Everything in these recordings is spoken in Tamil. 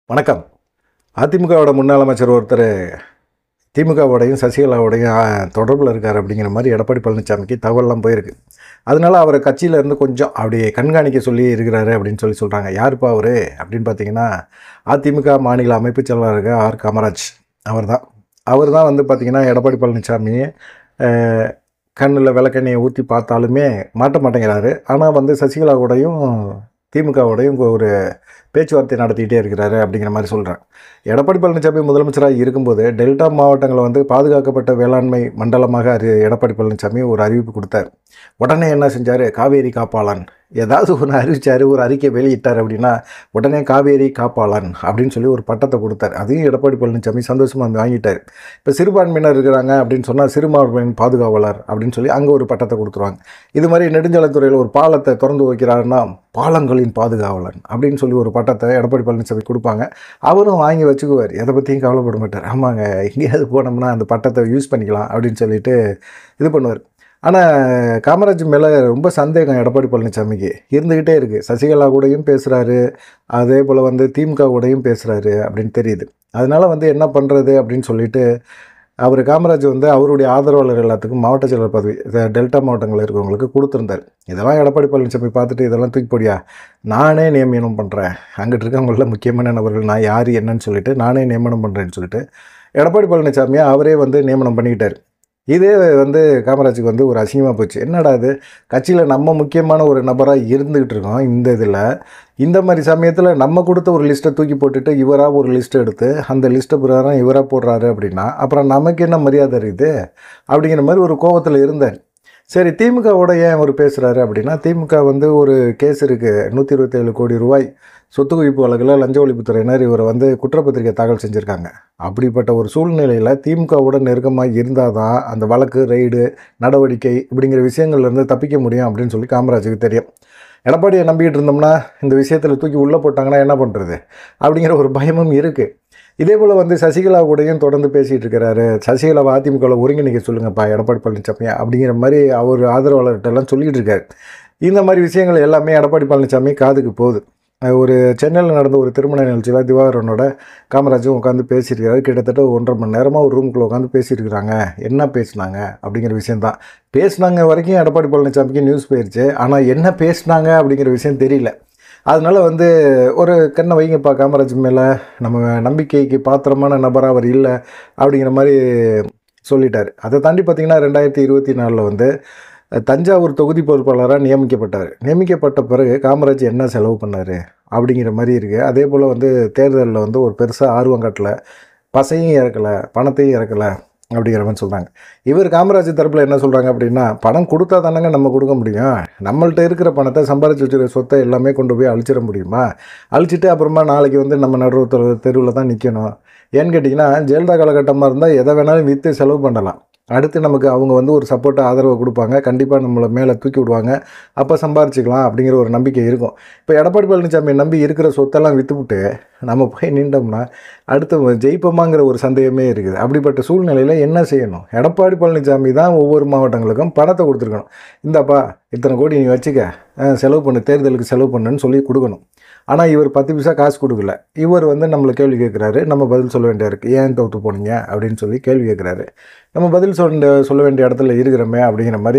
வணக்கம் அதிமுகவோட முன்னாள் அமைச்சர் ஒருத்தர் திமுகவோடையும் சசிகலாவோடையும் தொடர்பில் இருக்கார் அப்படிங்கிற மாதிரி எடப்பாடி பழனிசாமிக்கு தகவல்லாம் போயிருக்கு அதனால அவரை கட்சியில இருந்து கொஞ்சம் அப்படியே கண்காணிக்க சொல்லி இருக்கிறாரு அப்படின்னு சொல்லி சொல்கிறாங்க யாருப்பா அவர் அப்படின்னு பார்த்தீங்கன்னா அதிமுக மாநில அமைப்பு செயலாளர் ஆர் காமராஜ் அவர் தான் அவர் தான் வந்து பார்த்திங்கன்னா எடப்பாடி பழனிசாமி கண்ணில் விளக்கெண்ணையை ஊற்றி பார்த்தாலுமே மாட்ட மாட்டேங்கிறாரு ஆனால் வந்து சசிகலா கூடயும் திமுகவோடையும் ஒரு பேச்சுவார்த்தை நடத்திக்கிட்டே இருக்கிறாரு அப்படிங்கிற மாதிரி சொல்கிறேன் எடப்பாடி பழனிசாமி முதலமைச்சராக இருக்கும்போது டெல்டா மாவட்டங்களை வந்து பாதுகாக்கப்பட்ட வேளாண்மை மண்டலமாக அறி எடப்பாடி பழனிசாமி ஒரு அறிவிப்பு கொடுத்தார் உடனே என்ன செஞ்சார் காவேரி காப்பாளன் ஏதாவது ஒன்று அறிவிச்சார் ஒரு அறிக்கை வெளியிட்டார் அப்படின்னா உடனே காவேரி காப்பாளன் அப்படின்னு சொல்லி ஒரு பட்டத்தை கொடுத்தார் அதையும் எடப்பாடி பழனிசாமி சந்தோஷமாக வந்து வாங்கிட்டார் இப்போ சிறுபான்மையினர் இருக்கிறாங்க அப்படின்னு சொன்னால் சிறுபான்மையின் பாதுகாவலர் அப்படின்னு சொல்லி அங்கே ஒரு பட்டத்தை கொடுத்துருவாங்க இது மாதிரி நெடுஞ்சாலைத்துறையில் ஒரு பாலத்தை திறந்து வைக்கிறாருன்னா பாலங்களின் பாதுகாவலன் அப்படின்னு சொல்லி ஒரு பட்டத்தை எடப்பாடி பழனிசாமி கொடுப்பாங்க அவரும் வாங்கி வச்சுக்குவார் எதை பற்றியும் கவலைப்பட மாட்டார் ஆமாங்க எங்கேயாவது போனோம்னா அந்த பட்டத்தை யூஸ் பண்ணிக்கலாம் அப்படின்னு சொல்லிட்டு இது பண்ணுவார் ஆனால் காமராஜ் மேலே ரொம்ப சந்தேகம் எடப்பாடி பழனிசாமிக்கு இருந்துக்கிட்டே இருக்குது சசிகலா கூடயும் பேசுகிறாரு அதே போல் வந்து திமுக கூடயும் பேசுகிறாரு அப்படின்னு தெரியுது அதனால் வந்து என்ன பண்ணுறது அப்படின்னு சொல்லிட்டு அவர் காமராஜ் வந்து அவருடைய ஆதரவாளர் எல்லாத்துக்கும் மாவட்ட செயலர் பதவி இத டெல்டா மாவட்டங்களில் இருக்கிறவங்களுக்கு கொடுத்துருந்தார் இதெல்லாம் எடப்பாடி பழனிசாமி பார்த்துட்டு இதெல்லாம் தூக்கி போடியா நானே நியமனம் பண்ணுறேன் அங்கிட்டு இருக்கவங்களில் முக்கியமான நபர்கள் நான் யார் என்னன்னு சொல்லிட்டு நானே நியமனம் பண்ணுறேன்னு சொல்லிட்டு எடப்பாடி பழனிசாமியை அவரே வந்து நியமனம் பண்ணிக்கிட்டார் இதே வந்து காமராஜுக்கு வந்து ஒரு அசிங்கமாக போச்சு என்னடா இது கட்சியில் நம்ம முக்கியமான ஒரு நபராக இருந்துக்கிட்டு இருக்கோம் இந்த இதில் இந்த மாதிரி சமயத்தில் நம்ம கொடுத்த ஒரு லிஸ்ட்டை தூக்கி போட்டுட்டு இவராக ஒரு லிஸ்ட்டை எடுத்து அந்த லிஸ்ட்டை பிரகாரம் இவராக போடுறாரு அப்படின்னா அப்புறம் நமக்கு என்ன மரியாதை இருக்குது அப்படிங்கிற மாதிரி ஒரு கோபத்தில் இருந்தேன் சரி திமுகவோட ஏன் அவர் பேசுகிறாரு அப்படின்னா திமுக வந்து ஒரு கேஸ் இருக்குது நூற்றி இருபத்தேழு கோடி ரூபாய் சொத்து குவிப்பு வழக்கில் லஞ்ச ஒழிப்புத்துறையினர் இவரை வந்து குற்றப்பத்திரிகை தாக்கல் செஞ்சுருக்காங்க அப்படிப்பட்ட ஒரு சூழ்நிலையில் திமுகவோட நெருக்கமாக இருந்தால் தான் அந்த வழக்கு ரெய்டு நடவடிக்கை இப்படிங்கிற விஷயங்கள்லேருந்து தப்பிக்க முடியும் அப்படின்னு சொல்லி காமராஜுக்கு தெரியும் எடப்பாடியை நம்பிக்கிட்டு இருந்தோம்னா இந்த விஷயத்தில் தூக்கி உள்ளே போட்டாங்கன்னா என்ன பண்ணுறது அப்படிங்கிற ஒரு பயமும் இருக்குது இதே போல் வந்து சசிகலா கூடயும் தொடர்ந்து பேசிகிட்டு இருக்கிறாரு சசிகலாவை அதிமுகவில் ஒருங்கிணைக்க சொல்லுங்கப்பா எடப்பாடி பழனிசாமி அப்படிங்கிற மாதிரி அவர் ஆதரவாளர்கிட்டலாம் சொல்லிகிட்டு இருக்காரு இந்த மாதிரி விஷயங்கள் எல்லாமே எடப்பாடி பழனிசாமி காதுக்கு போகுது ஒரு சென்னையில் நடந்த ஒரு திருமண நிகழ்ச்சியில் திவாகரனோட காமராஜும் உட்காந்து பேசியிருக்கிறாரு கிட்டத்தட்ட ஒன்றரை மணி நேரமாக ஒரு ரூமுக்குள்ளே உட்காந்து பேசியிருக்கிறாங்க என்ன பேசினாங்க அப்படிங்கிற விஷயந்தான் பேசினாங்க வரைக்கும் எடப்பாடி பழனிசாமிக்கு நியூஸ் போயிடுச்சு ஆனால் என்ன பேசினாங்க அப்படிங்கிற விஷயம் தெரியல அதனால் வந்து ஒரு கண்ணை வைங்கப்பா காமராஜ் மேலே நம்ம நம்பிக்கைக்கு பாத்திரமான நபராக அவர் இல்லை அப்படிங்கிற மாதிரி சொல்லிட்டார் அதை தாண்டி பார்த்திங்கன்னா ரெண்டாயிரத்தி இருபத்தி நாலில் வந்து தஞ்சாவூர் தொகுதி பொறுப்பாளராக நியமிக்கப்பட்டார் நியமிக்கப்பட்ட பிறகு காமராஜ் என்ன செலவு பண்ணார் அப்படிங்கிற மாதிரி இருக்குது அதே போல் வந்து தேர்தலில் வந்து ஒரு பெருசாக ஆர்வம் காட்டல பசையும் இறக்கலை பணத்தையும் இறக்கலை அப்படிங்கிற மாதிரி சொல்கிறாங்க இவர் காமராஜ் தரப்பில் என்ன சொல்கிறாங்க அப்படின்னா பணம் கொடுத்தா தானங்க நம்ம கொடுக்க முடியும் நம்மள்ட்ட இருக்கிற பணத்தை சம்பாரிச்சு வச்சுருக்க சொத்தை எல்லாமே கொண்டு போய் அழிச்சிட முடியுமா அழிச்சிட்டு அப்புறமா நாளைக்கு வந்து நம்ம நடுவு தெருவில் தான் நிற்கணும் ஏன்னு கேட்டிங்கன்னா ஜெயலலிதா காலகட்டமாக இருந்தால் எதை வேணாலும் விற்று செலவு பண்ணலாம் அடுத்து நமக்கு அவங்க வந்து ஒரு சப்போர்ட்டை ஆதரவை கொடுப்பாங்க கண்டிப்பாக நம்மளை மேலே தூக்கி விடுவாங்க அப்போ சம்பாரிச்சிக்கலாம் அப்படிங்கிற ஒரு நம்பிக்கை இருக்கும் இப்போ எடப்பாடி பழனிசாமியை நம்பி இருக்கிற சொத்தெல்லாம் விற்றுவிட்டு நம்ம போய் நின்றோம்னா அடுத்து ஜெயிப்போமாங்கிற ஒரு சந்தேகமே இருக்குது அப்படிப்பட்ட சூழ்நிலையில் என்ன செய்யணும் எடப்பாடி பழனிசாமி தான் ஒவ்வொரு மாவட்டங்களுக்கும் பணத்தை கொடுத்துருக்கணும் இந்தாப்பா இத்தனை கோடி நீ வச்சுக்க செலவு பண்ணு தேர்தலுக்கு செலவு பண்ணுன்னு சொல்லி கொடுக்கணும் ஆனால் இவர் பத்து பைசா காசு கொடுக்கல இவர் வந்து நம்மளை கேள்வி கேட்குறாரு நம்ம பதில் சொல்ல வேண்டிய இருக்குது ஏன் தோற்று போனீங்க அப்படின்னு சொல்லி கேள்வி கேட்குறாரு நம்ம பதில் சொல்ல சொல்ல வேண்டிய இடத்துல இருக்கிறோமே அப்படிங்கிற மாதிரி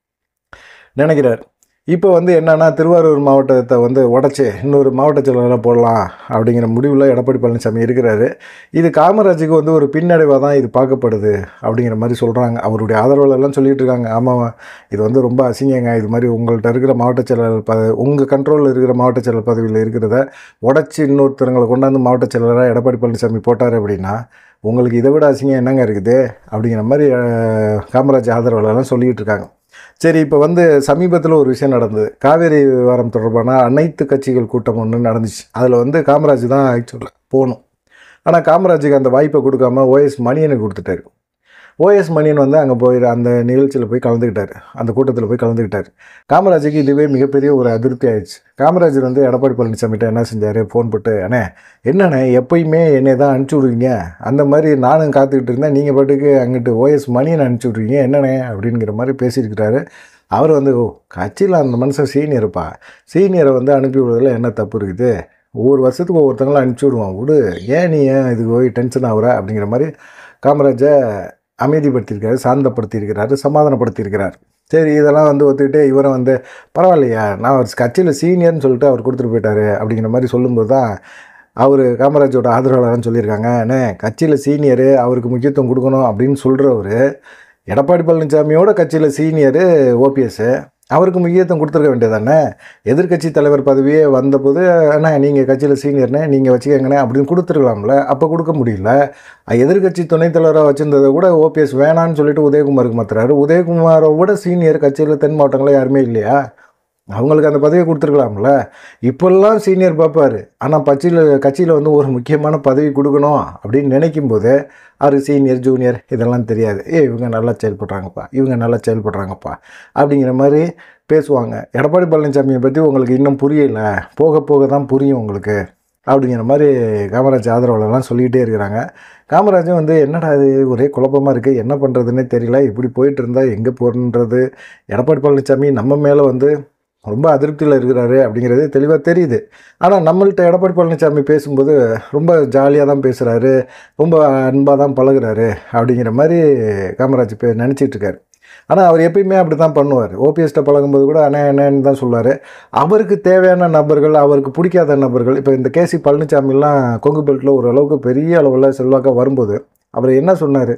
நினைக்கிறார் இப்போ வந்து என்னென்னா திருவாரூர் மாவட்டத்தை வந்து உடச்சி இன்னொரு மாவட்ட செயலாளராக போடலாம் அப்படிங்கிற முடிவில் எடப்பாடி பழனிசாமி இருக்கிறாரு இது காமராஜுக்கு வந்து ஒரு பின்னடைவாக தான் இது பார்க்கப்படுது அப்படிங்கிற மாதிரி சொல்கிறாங்க அவருடைய ஆதரவாளர்லாம் சொல்லிகிட்டு இருக்காங்க ஆமாம் இது வந்து ரொம்ப அசிங்கங்க இது மாதிரி உங்கள்கிட்ட இருக்கிற மாவட்ட செயலாளர் ப உங்கள் கண்ட்ரோலில் இருக்கிற மாவட்ட செயலர் பதவியில் இருக்கிறத உடச்சி இன்னொருத்தரங்களை கொண்டாந்து மாவட்ட செயலராக எடப்பாடி பழனிசாமி போட்டார் அப்படின்னா உங்களுக்கு இதை விட அசிங்கம் என்னங்க இருக்குது அப்படிங்கிற மாதிரி காமராஜ் ஆதரவாளர்லாம் சொல்லிகிட்டு இருக்காங்க சரி இப்போ வந்து சமீபத்தில் ஒரு விஷயம் நடந்தது காவேரி விவகாரம் தொடர்பான அனைத்து கட்சிகள் கூட்டம் ஒன்று நடந்துச்சு அதில் வந்து காமராஜ் தான் ஆக்சுவலாக போகணும் ஆனால் காமராஜுக்கு அந்த வாய்ப்பை கொடுக்காம ஓஎஸ் மணியனுக்கு கொடுத்துட்டாரு ஓஎஸ் மணியன் வந்து அங்கே போய் அந்த நிகழ்ச்சியில் போய் கலந்துக்கிட்டார் அந்த கூட்டத்தில் போய் கலந்துக்கிட்டார் காமராஜுக்கு இதுவே மிகப்பெரிய ஒரு அதிருப்தி ஆயிடுச்சு காமராஜர் வந்து எடப்பாடி பழனிசாமிகிட்ட என்ன செஞ்சார் ஃபோன் போட்டு அண்ணே என்னண்ணே எப்பயுமே என்னை தான் அனுப்பிச்சி விடுவீங்க அந்த மாதிரி நானும் காத்துக்கிட்டு இருந்தேன் நீங்கள் பாட்டுக்கு அங்கிட்டு ஓஎஸ் மணியனை அனுப்பிச்சி விட்ருவீங்க என்னண்ணே அப்படிங்கிற மாதிரி பேசியிருக்கிறாரு அவர் வந்து ஓ கட்சியில் அந்த மனுஷன் சீனியருப்பா சீனியரை வந்து அனுப்பி விடுறதுல என்ன தப்பு இருக்குது ஒவ்வொரு வருஷத்துக்கு ஒவ்வொருத்தங்களும் அனுப்பிச்சி விடுவான் விடு ஏன் நீ ஏன் இதுக்கு போய் டென்ஷன் ஆகுற அப்படிங்கிற மாதிரி காமராஜை அமைதிப்படுத்தியிருக்காரு சாந்தப்படுத்தியிருக்கிறாரு சமாதானப்படுத்தியிருக்கிறார் சரி இதெல்லாம் வந்து ஒத்துக்கிட்டு இவரை வந்து பரவாயில்லையா நான் ஒரு கட்சியில் சீனியர்னு சொல்லிட்டு அவர் கொடுத்துட்டு போயிட்டாரு அப்படிங்கிற மாதிரி சொல்லும்போது தான் அவர் காமராஜோட ஆதரவாளர்னு சொல்லியிருக்காங்க அண்ணே கட்சியில் சீனியரு அவருக்கு முக்கியத்துவம் கொடுக்கணும் அப்படின்னு சொல்கிறவர் எடப்பாடி பழனிசாமியோட கட்சியில் சீனியரு ஓபிஎஸ்ஸு அவருக்கு முக்கியத்துவம் கொடுத்துருக்க வேண்டியதானே எதிர்க்கட்சி தலைவர் பதவியே வந்தபோது அண்ணா நீங்கள் கட்சியில் சீனியர்னே நீங்கள் வச்சுக்கங்கண்ணே அப்படின்னு கொடுத்துருக்கலாம்ல அப்போ கொடுக்க முடியல எதிர்க்கட்சி துணைத் தலைவராக வச்சுருந்ததை கூட ஓபிஎஸ் வேணான்னு சொல்லிட்டு உதயகுமாருக்கு மாத்துறாரு உதயகுமாரை விட சீனியர் கட்சியில் தென் மாவட்டங்களில் யாருமே இல்லையா அவங்களுக்கு அந்த பதவியை கொடுத்துருக்கலாம்ல இப்போல்லாம் சீனியர் பார்ப்பார் ஆனால் கட்சியில் கட்சியில் வந்து ஒரு முக்கியமான பதவி கொடுக்கணும் அப்படின்னு நினைக்கும் போது அவர் சீனியர் ஜூனியர் இதெல்லாம் தெரியாது ஏ இவங்க நல்லா செயல்படுறாங்கப்பா இவங்க நல்லா செயல்படுறாங்கப்பா அப்படிங்கிற மாதிரி பேசுவாங்க எடப்பாடி பழனிசாமியை பற்றி உங்களுக்கு இன்னும் புரியல போக போக தான் புரியும் உங்களுக்கு அப்படிங்கிற மாதிரி காமராஜ் ஆதரவாளர்லாம் சொல்லிகிட்டே இருக்கிறாங்க காமராஜும் வந்து என்னடா இது ஒரே குழப்பமாக இருக்குது என்ன பண்ணுறதுன்னே தெரியல இப்படி போயிட்டு இருந்தால் எங்கே போகிறன்றது எடப்பாடி பழனிசாமி நம்ம மேலே வந்து ரொம்ப அதிருப்தியில் இருக்கிறாரு அப்படிங்கிறது தெளிவாக தெரியுது ஆனால் நம்மள்ட்ட எடப்பாடி பழனிசாமி பேசும்போது ரொம்ப ஜாலியாக தான் பேசுகிறாரு ரொம்ப அன்பாக தான் பழகுறாரு அப்படிங்கிற மாதிரி காமராஜ் பே நினச்சிட்டு இருக்காரு ஆனால் அவர் எப்பயுமே அப்படி தான் பண்ணுவார் ஓபிஎஸ்ட்டை பழகும்போது கூட அண்ணே அண்ணேன்னு தான் சொல்லுவார் அவருக்கு தேவையான நபர்கள் அவருக்கு பிடிக்காத நபர்கள் இப்போ இந்த கேசி பழனிசாமிலாம் கொங்கு பெல்ட்டில் ஓரளவுக்கு பெரிய அளவில் செல்வாக்காக வரும்போது அவர் என்ன சொன்னார்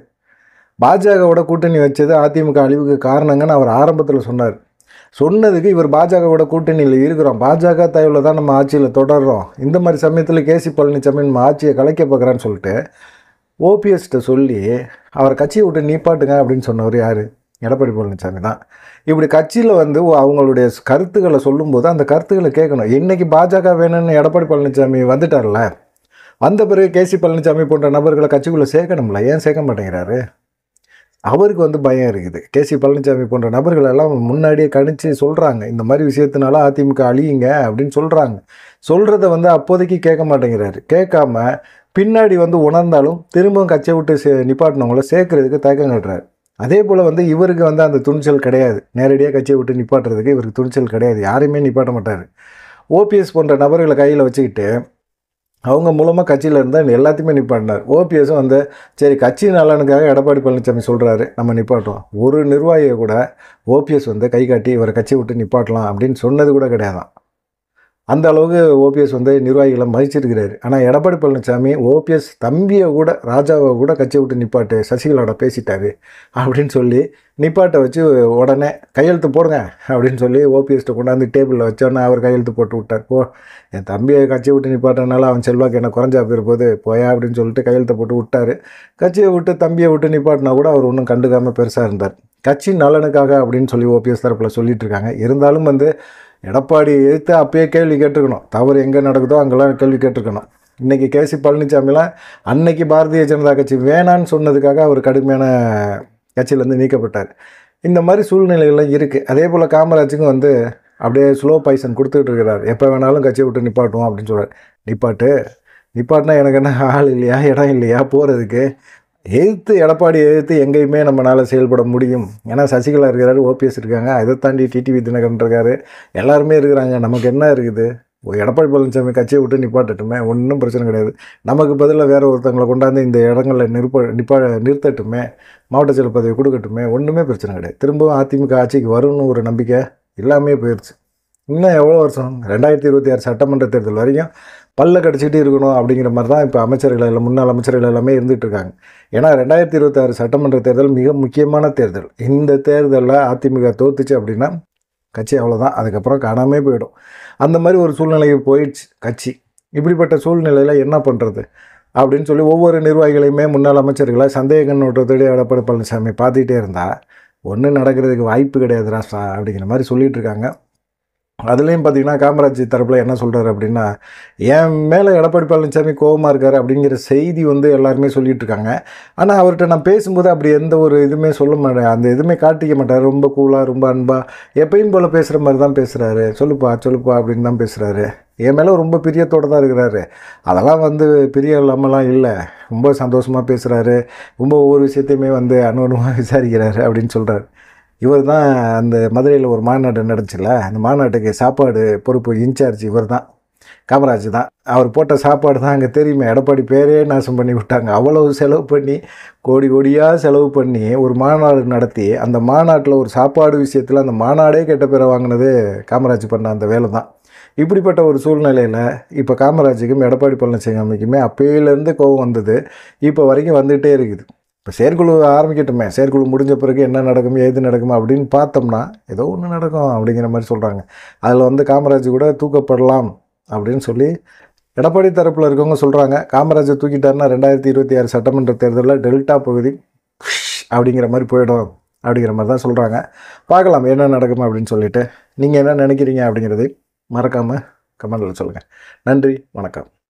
பாஜகவோட கூட்டணி வச்சது அதிமுக அழிவுக்கு காரணங்கன்னு அவர் ஆரம்பத்தில் சொன்னார் சொன்னதுக்கு இவர் பாஜகவோட கூட்டணியில் இருக்கிறோம் பாஜக தயவில் தான் நம்ம ஆட்சியில் தொடர்றோம் இந்த மாதிரி சமயத்தில் கேசி பழனிசாமி நம்ம ஆட்சியை கலைக்க பார்க்குறான்னு சொல்லிட்டு ஓபிஎஸ்கிட்ட சொல்லி அவர் கட்சியை விட்டு நீப்பாட்டுங்க அப்படின்னு சொன்னவர் யார் எடப்பாடி பழனிசாமி தான் இப்படி கட்சியில் வந்து அவங்களுடைய கருத்துக்களை சொல்லும்போது அந்த கருத்துக்களை கேட்கணும் இன்றைக்கி பாஜக வேணும்னு எடப்பாடி பழனிசாமி வந்துட்டார்ல வந்த பிறகு கேசி பழனிசாமி போன்ற நபர்களை கட்சிக்குள்ளே சேர்க்கணும்ல ஏன் சேர்க்க மாட்டேங்கிறாரு அவருக்கு வந்து பயம் இருக்குது கேசி பழனிசாமி போன்ற நபர்கள் எல்லாம் முன்னாடியே கணிச்சு சொல்கிறாங்க இந்த மாதிரி விஷயத்தினால அதிமுக அழியுங்க அப்படின்னு சொல்கிறாங்க சொல்கிறத வந்து அப்போதைக்கு கேட்க மாட்டேங்கிறாரு கேட்காம பின்னாடி வந்து உணர்ந்தாலும் திரும்பவும் கட்சியை விட்டு சே நிப்பாட்டினவங்கள சேர்க்கறதுக்கு தயக்கம் கட்டுறாரு அதே போல் வந்து இவருக்கு வந்து அந்த துணிச்சல் கிடையாது நேரடியாக கட்சியை விட்டு நிப்பாட்டுறதுக்கு இவருக்கு துணிச்சல் கிடையாது யாரையுமே நிப்பாட்ட மாட்டார் ஓபிஎஸ் போன்ற நபர்களை கையில் வச்சுக்கிட்டு அவங்க மூலமாக கட்சியில் இருந்தால் எல்லாத்தையுமே நிப்பாட்டினார் ஓபிஎஸும் வந்து சரி கட்சி நலனுக்காக எடப்பாடி பழனிசாமி சொல்கிறாரு நம்ம நிப்பாட்டுவோம் ஒரு நிர்வாகியை கூட ஓபிஎஸ் வந்து கை காட்டி இவரை கட்சி விட்டு நிப்பாட்டலாம் அப்படின்னு சொன்னது கூட கிடையாதான் அந்த அளவுக்கு ஓபிஎஸ் வந்து நிர்வாகிகளை மதிச்சிருக்கிறாரு ஆனால் எடப்பாடி பழனிசாமி ஓபிஎஸ் தம்பியை கூட ராஜாவை கூட கட்சியை விட்டு நிப்பாட்டு சசிகலாவோட பேசிட்டாரு அப்படின்னு சொல்லி நிப்பாட்டை வச்சு உடனே கையெழுத்து போடுங்க அப்படின்னு சொல்லி ஓபிஎஸ்ட்டை கொண்டாந்து டேபிளில் வச்சோன்னே அவர் கையெழுத்து போட்டு விட்டார் போ என் தம்பியை கட்சியை விட்டு நிப்பாட்டினால அவன் செல்வாக்கு என்ன குறைஞ்சா போயிருப்போது போயா அப்படின்னு சொல்லிட்டு கையெழுத்தை போட்டு விட்டார் கட்சியை விட்டு தம்பியை விட்டு நிப்பாட்டினா கூட அவர் ஒன்றும் கண்டுக்காமல் பெருசாக இருந்தார் கட்சி நலனுக்காக அப்படின்னு சொல்லி ஓபிஎஸ் தரப்பில் சொல்லிட்டு இருக்காங்க இருந்தாலும் வந்து எடப்பாடி எதிர்த்து அப்பயே கேள்வி கேட்டிருக்கணும் தவறு எங்கே நடக்குதோ அங்கெல்லாம் கேள்வி கேட்டிருக்கணும் இன்றைக்கி கேசி பழனிசாமிலாம் அன்னைக்கு பாரதிய ஜனதா கட்சி வேணான்னு சொன்னதுக்காக அவர் கடுமையான கட்சியிலேருந்து நீக்கப்பட்டார் இந்த மாதிரி சூழ்நிலைகள்லாம் இருக்குது அதே போல் காமராஜுக்கும் வந்து அப்படியே ஸ்லோ பாய்சன் கொடுத்துட்டு இருக்கிறார் எப்போ வேணாலும் கட்சியை விட்டு நிப்பாட்டுவோம் அப்படின்னு சொல்கிறார் நிப்பாட்டு நிப்பாட்டினா எனக்கு என்ன ஆள் இல்லையா இடம் இல்லையா போகிறதுக்கு எதிர்த்து எடப்பாடி எதிர்த்து எங்கேயுமே நம்மளால் செயல்பட முடியும் ஏன்னா சசிகலா இருக்கிறாரு ஓபிஎஸ் இருக்காங்க அதை தாண்டி டிடிவி தினகரன் இருக்காரு எல்லாருமே இருக்கிறாங்க நமக்கு என்ன இருக்குது ஒரு எடப்பாடி பழனிசாமி கட்சியை விட்டு நிப்பாட்டட்டுமே ஒன்றும் பிரச்சனை கிடையாது நமக்கு பதிலாக வேறு ஒருத்தவங்களை கொண்டாந்து இந்த இடங்களில் நிற்ப நிப்பா நிறுத்தட்டுமே மாவட்ட செயல் பதவி கொடுக்கட்டுமே ஒன்றுமே பிரச்சனை கிடையாது திரும்பவும் அதிமுக ஆட்சிக்கு வரும்னு ஒரு நம்பிக்கை எல்லாமே போயிடுச்சு இன்னும் எவ்வளோ வருஷம் ரெண்டாயிரத்தி இருபத்தி ஆறு சட்டமன்ற தேர்தல் வரைக்கும் பல்ல கடிச்சிட்டு இருக்கணும் அப்படிங்கிற மாதிரி தான் இப்போ அமைச்சர்கள் எல்லாம் முன்னாள் அமைச்சர்கள் எல்லாமே இருந்துகிட்டு இருக்காங்க ஏன்னா ரெண்டாயிரத்தி இருபத்தாறு சட்டமன்ற தேர்தல் மிக முக்கியமான தேர்தல் இந்த தேர்தலில் அதிமுக தோத்துச்சு அப்படின்னா கட்சி அவ்வளோதான் அதுக்கப்புறம் காணாமே போயிடும் அந்த மாதிரி ஒரு சூழ்நிலைக்கு போயிடுச்சு கட்சி இப்படிப்பட்ட சூழ்நிலையில் என்ன பண்ணுறது அப்படின்னு சொல்லி ஒவ்வொரு நிர்வாகிகளையுமே முன்னாள் அமைச்சர்களை சந்தேக கண்ணோட்டத்தோடு எடப்பாடி பழனிசாமி பார்த்துக்கிட்டே இருந்தால் ஒன்றும் நடக்கிறதுக்கு வாய்ப்பு கிடையாது ராசா அப்படிங்கிற மாதிரி சொல்லிட்டு இருக்காங்க அதுலேயும் பார்த்தீங்கன்னா காமராஜ் தரப்பில் என்ன சொல்கிறாரு அப்படின்னா என் மேலே எடப்பாடி பழனிசாமி கோபமாக இருக்கார் அப்படிங்கிற செய்தி வந்து எல்லாருமே சொல்லிட்டு இருக்காங்க ஆனால் அவர்கிட்ட நான் பேசும்போது அப்படி எந்த ஒரு இதுவுமே சொல்ல மாட்டேன் அந்த எதுவுமே காட்டிக்க மாட்டார் ரொம்ப கூலாக ரொம்ப அன்பாக எப்பயும் போல் பேசுகிற மாதிரி தான் பேசுகிறாரு சொல்லுப்பா சொல்லுப்பா அப்படின்னு தான் பேசுகிறாரு என் மேலே ரொம்ப பிரியத்தோடு தான் இருக்கிறாரு அதெல்லாம் வந்து பிரியம் இல்லாமலாம் இல்லை ரொம்ப சந்தோஷமாக பேசுகிறாரு ரொம்ப ஒவ்வொரு விஷயத்தையுமே வந்து அனுபவமாக விசாரிக்கிறாரு அப்படின்னு சொல்கிறாரு இவர் தான் அந்த மதுரையில் ஒரு மாநாடு நடந்துச்சுல அந்த மாநாட்டுக்கு சாப்பாடு பொறுப்பு இன்சார்ஜ் இவர் தான் காமராஜ் தான் அவர் போட்ட சாப்பாடு தான் அங்கே தெரியுமே எடப்பாடி பேரே நாசம் பண்ணி விட்டாங்க அவ்வளவு செலவு பண்ணி கோடி கோடியாக செலவு பண்ணி ஒரு மாநாடு நடத்தி அந்த மாநாட்டில் ஒரு சாப்பாடு விஷயத்தில் அந்த மாநாடே கெட்ட பேரை வாங்கினது காமராஜ் பண்ண அந்த வேலை தான் இப்படிப்பட்ட ஒரு சூழ்நிலையில் இப்போ காமராஜுக்கும் எடப்பாடி பழனிசாமிக்குமே அப்பயிலேருந்து கோபம் வந்தது இப்போ வரைக்கும் வந்துகிட்டே இருக்குது இப்போ செயற்குழு ஆரம்பிக்கட்டுமே செயற்குழு முடிஞ்ச பிறகு என்ன நடக்கும் ஏது நடக்கும் அப்படின்னு பார்த்தோம்னா ஏதோ ஒன்று நடக்கும் அப்படிங்கிற மாதிரி சொல்கிறாங்க அதில் வந்து காமராஜ் கூட தூக்கப்படலாம் அப்படின்னு சொல்லி எடப்பாடி தரப்பில் இருக்கவங்க சொல்கிறாங்க காமராஜை தூக்கிட்டாருன்னா ரெண்டாயிரத்தி இருபத்தி ஆறு சட்டமன்ற தேர்தலில் டெல்டா பகுதி அப்படிங்கிற மாதிரி போயிடும் அப்படிங்கிற மாதிரி தான் சொல்கிறாங்க பார்க்கலாம் என்ன நடக்கும் அப்படின்னு சொல்லிட்டு நீங்கள் என்ன நினைக்கிறீங்க அப்படிங்கிறதை மறக்காமல் கமெண்டில் சொல்லுங்கள் நன்றி வணக்கம்